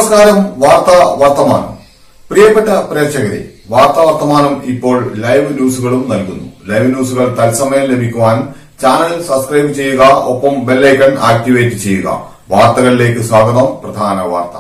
നമസ്കാരം വാർത്താ വർത്തമാനം പ്രിയപ്പെട്ട പ്രേക്ഷകരെ വാർത്താ വർത്തമാനം ഇപ്പോൾ ലൈവ് ന്യൂസുകളും നൽകുന്നു ലൈവ് ന്യൂസുകൾ തത്സമയം ലഭിക്കുവാൻ ചാനൽ സബ്സ്ക്രൈബ് ചെയ്യുക ഒപ്പം ബെല്ലൈക്കൺ ആക്ടിവേറ്റ് ചെയ്യുക വാർത്തകളിലേക്ക് സ്വാഗതം പ്രധാന വാർത്ത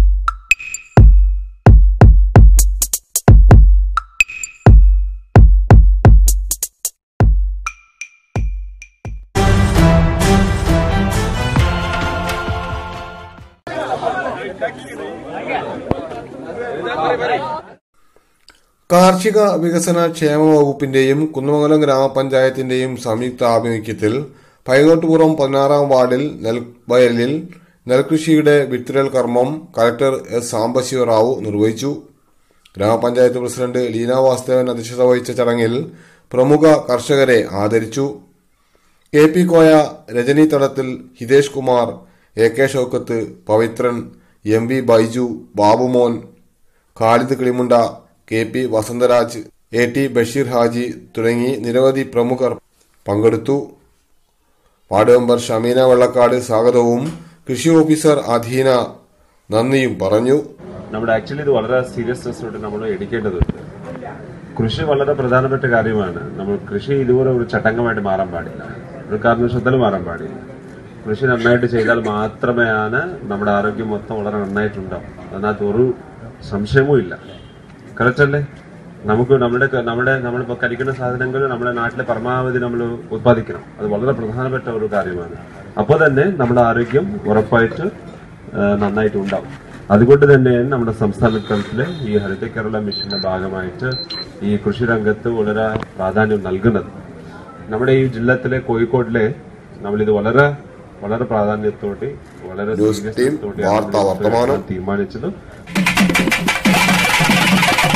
കാർഷിക വികസന ക്ഷേമ വകുപ്പിന്റെയും കുന്നമംഗലം ഗ്രാമപഞ്ചായത്തിന്റെയും സംയുക്ത ആഭിമുഖ്യത്തിൽ പൈങ്ങോട്ടുപുറം പതിനാറാം വാർഡിൽ നെൽവയലിൽ നെൽകൃഷിയുടെ വിത്തിരൽ കർമ്മം കലക്ടർ എസ് സാംബശിവറാവു നിർവഹിച്ചു ഗ്രാമപഞ്ചായത്ത് പ്രസിഡന്റ് ലീന വാസുദേവൻ അധ്യക്ഷത വഹിച്ച ചടങ്ങിൽ പ്രമുഖ കർഷകരെ ആദരിച്ചു K P Koya Rajani Thadathil Hitesh Kumar A K Shoukath Pavithran M V Baiju Babumon Khalid Kilimunda K P Vasantharaj A T Basheer Haji തുടങ്ങി നിരവധി പ്രമുഖർ പങ്കെടുത്തു വാർഡ് മെമ്പർ ഷമീന വെള്ളക്കാട് സ്വാഗതവും കൃഷി ഓഫീസർ അധീന നന്ദിയും പറഞ്ഞു നമ്മുടെ ആക്ച്വലി ഇത് വളരെ സീരിയസ്നെസ്സോടെ നമ്മൾ എടുക്കേണ്ടതുണ്ട് കൃഷി വളരെ പ്രധാനപ്പെട്ട കാര്യമാണ് നമ്മൾ കൃഷി ഇതുപോലെ ഒരു ചട്ടങ്കമായിട്ട് മാറാൻ പാടില്ല ഒരു കാരണവശാലും മാറാൻ പാടില്ല കൃഷി നന്നായിട്ട് ചെയ്താൽ മാത്രമേയാണ് നമ്മുടെ ആരോഗ്യം മൊത്തം വളരെ നന്നായിട്ടുണ്ടാവും അതിനകത്ത് ഒരു സംശയവും ഇല്ല കറക്റ്റ് അല്ലേ നമുക്ക് നമ്മുടെ നമ്മുടെ നമ്മളിപ്പോൾ കഴിക്കുന്ന സാധനങ്ങൾ നമ്മുടെ നാട്ടിലെ പരമാവധി നമ്മൾ ഉത്പാദിക്കണം അത് വളരെ പ്രധാനപ്പെട്ട ഒരു കാര്യമാണ് അപ്പോൾ തന്നെ നമ്മുടെ ആരോഗ്യം ഉറപ്പായിട്ട് ആ, നന്നായിട്ട് ഉണ്ടാവും അതുകൊണ്ട് തന്നെയാണ് നമ്മുടെ സംസ്ഥാന തലത്തില് ഈ ഹരിത കേരള മിഷന്റെ ഭാഗമായിട്ട് ഈ കൃഷി രംഗത്ത് വളരെ പ്രാധാന്യം നൽകുന്നത് നമ്മുടെ ഈ ജില്ലത്തിലെ കോഴിക്കോട്ടിലെ നമ്മളിത് വളരെ വളരെ പ്രാധാന്യത്തോടെ വളരെ ന്യൂസ് ടീം seriousness ത്തോടെയാണ് വാർത്താ നമ്മൾ വർത്തമാനം. തീരുമാനിച്ചത്